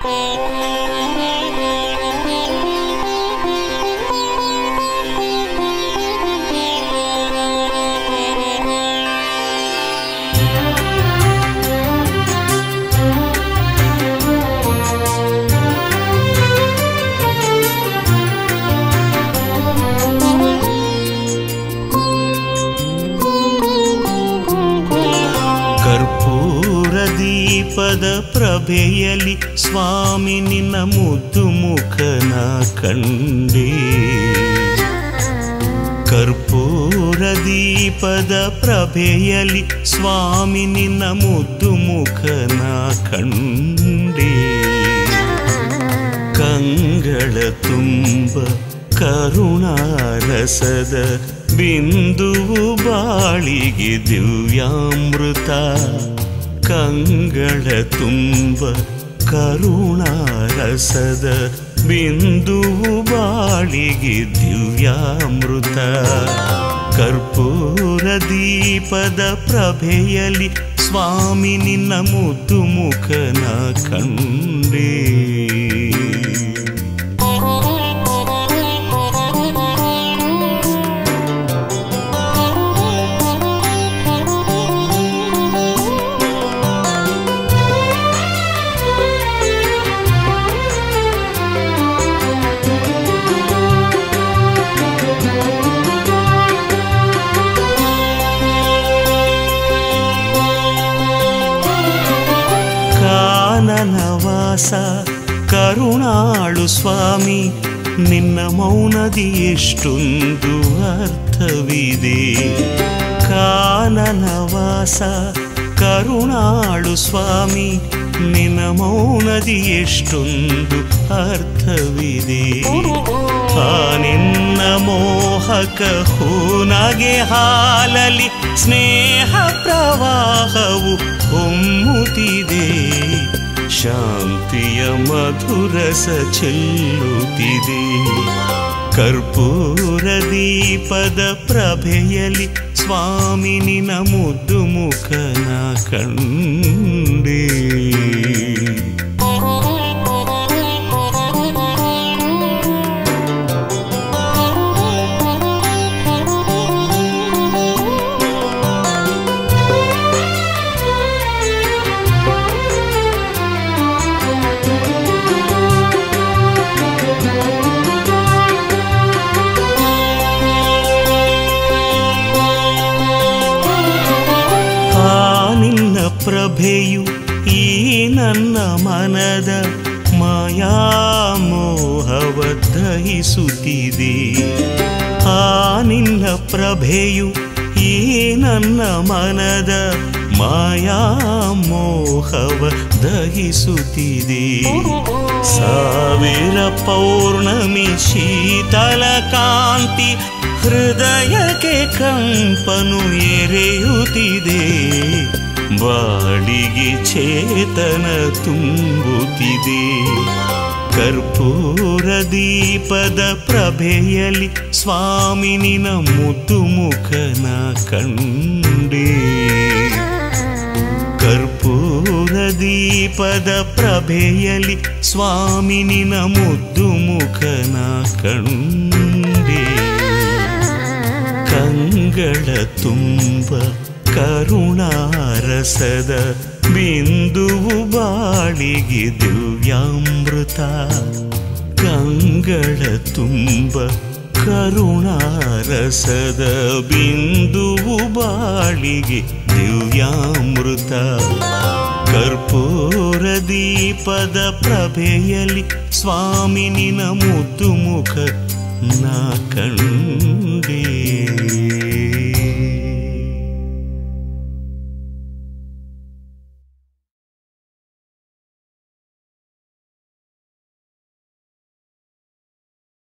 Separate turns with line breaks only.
ಕರ್ಪೂರ ದೀಪದ ಪ್ರಭೆಯಲಿ ಸ್ವಾಮಿ ನಿನ್ನ ಮುದ್ದು ಮುಖನ ಕಂಡೇ ಕರ್ಪೂರ ದೀಪದ ಪ್ರಭೆಯಲಿ ಸ್ವಾಮಿ ನಿನ್ನ ಮುದ್ದು ಮುಖನ ಕಂಡೇ ಕಂಗಳ ತುಂಬ ಕರುಣಾರಸದ ಬಿಂದುವು ಬಾಳಿಗೆ ದಿವ್ಯಾಮೃತ ಕಂಗಳ ತುಂಬ ಕರುಣಾರಸದ ಬಿಂದುವು ಬಾಳಿಗೆ ದಿವ್ಯಾಮೃತ ಕರ್ಪೂರ ದೀಪದ ಪ್ರಭೆಯಲಿ ಸ್ವಾಮಿ ನಿನ್ನ ಮುದ್ದು ಮುಖನ ಕಂಡೇ ಕಾನನವಾಸ ಕರುಣಾಳು ಸ್ವಾಮಿ ನಿನ್ನ ಮೌನದಿ ಎಷ್ಟೊಂದು ಅರ್ಥವಿದೆ ಕಾನನವಾಸ ಕರುಣಾಳು ಸ್ವಾಮಿ ನಿನ್ನ ಮೌನದಿ ಎಷ್ಟೊಂದು ಅರ್ಥವಿದೆ ಆ ನಿನ್ನ ಮೋಹಕ ಹೂನಗೆ ಹಾಲಲಿ ಸ್ನೇಹ ಪ್ರವಾಹವು ಹೊಮ್ಮುತ್ತಿದೆ ಶಾಂತಿಯ ಮಧುರಸ ಚೆಲ್ಲುತ್ತಿದೆ ಕರ್ಪೂರ ದೀಪದ ಪ್ರಭೆಯಲಿ ಸ್ವಾಮಿ ನಿನ ಮುದ್ದು ಮುಖನ ಕಂಡೇ ಆ ನಿನ್ನ ಪ್ರಭೆಯು ಈ ನನ್ನ ಮನದ ಮಾಯಾಮೋಹವ ದಹಿಸುತ್ತಿದೆ ಆ ನಿನ್ನ ಪ್ರಭೆಯು ಈ ನನ್ನ ಮನದ ಮಾಯಾಮೋಹವ ದಹಿಸುತ್ತಿದೆ ಸಾವಿರ ಪೌರ್ಣಮಿ ಶೀತಲ ಕಾಂತಿ ಹೃದಯಕ್ಕೆ ಕಂಪನು ಎರೆಯುತ್ತಿದೆ ಬಾಳಿಗೆ ಚೇತನ ತುಂಬುತ್ತಿದೆ ಕರ್ಪೂರ ದೀಪದ ಪ್ರಭೆಯಲಿ ಸ್ವಾಮಿ ನಿನ ಮುದ್ದು ಮುಖನ ಕಂಡೇ ಕರ್ಪೂರ ದೀಪದ ಪ್ರಭೆಯಲಿ ಸ್ವಾಮಿ ನಿನ ಮುದ್ದು ಮುಖನ ಕಂಡೇ ಕಂಗಳ ತುಂಬ ಕರುಣಾರಸದ ಬಿಂದುವು ಬಾಳಿಗೆ ದಿವ್ಯಾಮೃತ ಕಂಗಳ ತುಂಬ ಕರುಣಾರಸದ ಬಿಂದುವು ಬಾಳಿಗೆ ದಿವ್ಯಾಮೃತ ಕರ್ಪೂರ ದೀಪದ ಪ್ರಭೆಯಲಿ ಸ್ವಾಮಿ ನಿನ ಮುದ್ದು ಮುಖ ನಾ ಕಂಡೇ